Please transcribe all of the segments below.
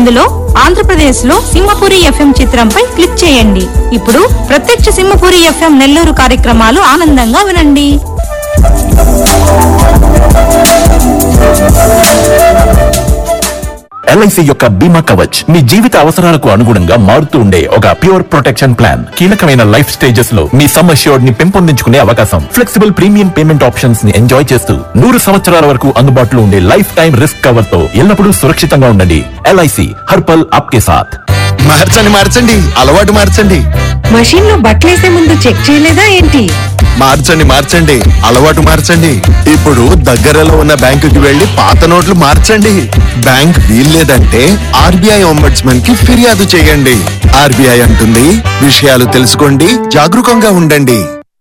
ఇందులో ఆంధ్రప్రదేశ్ లో సింహపురి ఎఫ్ఎం చిత్రంపై క్లిక్ చేయండి ఇప్పుడు ప్రత్యక్ష సింహపురి ఎఫ్ఎం నెల్లూరు కార్యక్రమాలు ఆనందంగా వినండి ఎల్ఐసి యొక్క బీమా కవచ్ మీ జీవిత అవసరాలకు అనుగుణంగా మారుతూ ఉండే ఒక ప్యూర్ ప్రొటెక్షన్ ప్లాన్ కీలకమైన లైఫ్ స్టేజెస్ లో మీ సమ్ అష్యూర్డ్ ని పెంపొందించుకునే అవకాశం ఫ్లెక్సిబుల్ ప్రీమియం పేమెంట్ ఆప్షన్స్ ని ఎంజాయ్ చేస్తూ నూరు సంవత్సరాల వరకు అందుబాటులో ఉండే లైఫ్ టైం రిస్క్ కవర్ తో ఎల్లప్పుడూ సురక్షితంగా ఉండండి ఎల్ఐసి హర్పల్ ఆప్కే సాథ్ మార్చండి మార్చండి అలవాటు మార్చండి మషిన్ లో బట్టలేసే ముందు చెక్ చేయలేదా ఏంటి మార్చండి మార్చండి అలవాటు మార్చండి ఇప్పుడు దగ్గరలో ఉన్న బ్యాంకుకి వెళ్లి పాత నోట్లు మార్చండి బ్యాంక్ వీల్లేదంటే ఆర్బీఐ ఒంబడ్స్మన్ కి ఫిర్యాదు చేయండి ఆర్బీఐ అంటుంది విషయాలు తెలుసుకోండి జాగరూకంగా ఉండండి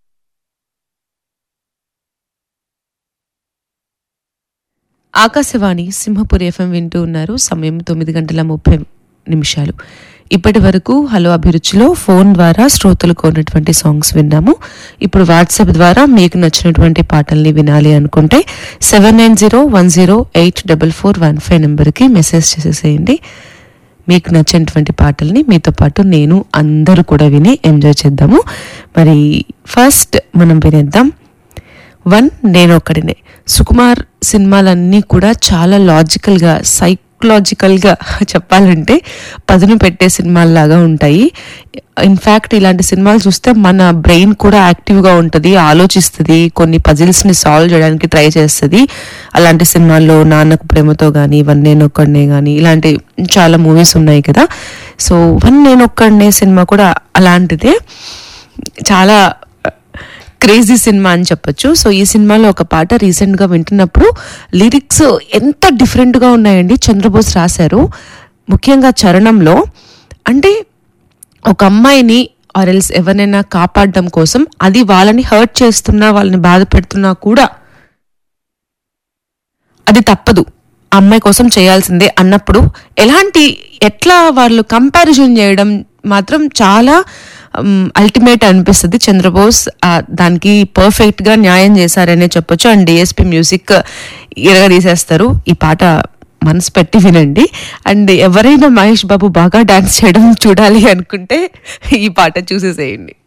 ఆకాశవాణి సింహపురి ఎఫ్ఎం వింటూ ఉన్నారు సమయం తొమ్మిది గంటల ముప్పై నిమిషాలు ఇప్పటి వరకు హలో అభిరుచిలో ఫోన్ ద్వారా శ్రోతలకు ఉన్నటువంటి సాంగ్స్ విన్నాము ఇప్పుడు వాట్సాప్ ద్వారా మీకు నచ్చినటువంటి పాటల్ని వినాలి అనుకుంటే seven nine zero one zero eight double four one five నెంబర్కి మెసేజ్ చేసేసేయండి మీకు నచ్చినటువంటి పాటల్ని మీతో పాటు నేను అందరూ కూడా విని ఎంజాయ్ చేద్దాము మరి ఫస్ట్ మనం వినేద్దాం వన్ నేను ఒక్కడినే సుకుమార్ సినిమాలన్నీ కూడా చాలా లాజికల్గా సైకలాజికల్గా చెప్పాలంటే పదును పెట్టే సినిమాల్లాగా ఉంటాయి ఇన్ఫ్యాక్ట్ ఇలాంటి సినిమాలు చూస్తే మన బ్రెయిన్ కూడా యాక్టివ్గా ఉంటుంది ఆలోచిస్తుంది కొన్ని పజిల్స్ని సాల్వ్ చేయడానికి ట్రై చేస్తుంది అలాంటి సినిమాల్లో నాన్నకు ప్రేమతో కానీ వన్ నేను ఒక్కడనే కానీ ఇలాంటి చాలా మూవీస్ ఉన్నాయి కదా సో వన్ నేను ఒక్కడనే సినిమా కూడా అలాంటిదే చాలా క్రేజీ సినిమా అని చెప్పొచ్చు సో ఈ సినిమాలో ఒక పాట రీసెంట్గా వింటున్నప్పుడు లిరిక్స్ ఎంత డిఫరెంట్గా ఉన్నాయండి చంద్రబోస్ రాశారు ముఖ్యంగా చరణంలో అంటే ఒక అమ్మాయిని ఆర్ ఎల్స్ ఎవరినైనా కాపాడడం కోసం అది వాళ్ళని హర్ట్ చేస్తున్నా వాళ్ళని బాధ పెడుతున్నా కూడా అది తప్పదు ఆ అమ్మాయి కోసం చేయాల్సిందే అన్నప్పుడు ఎలాంటి ఎట్లా వాళ్ళు కంపారిజన్ చేయడం మాత్రం చాలా అల్టిమేట్ అనిపిస్తుంది చంద్రబోస్ ఆ, దానికి పర్ఫెక్ట్ గా న్యాయం చేశారనే చెప్పొచ్చు అండ్ డిఎస్పి మ్యూజిక్ తీసేస్తారు ఈ పాట మనసు పెట్టి వినండి అండ్ ఎవరైనా మహేష్ బాబు బాగా డాన్స్ చేయడం చూడాలి అనుకుంటే ఈ పాట చూసేసేయండి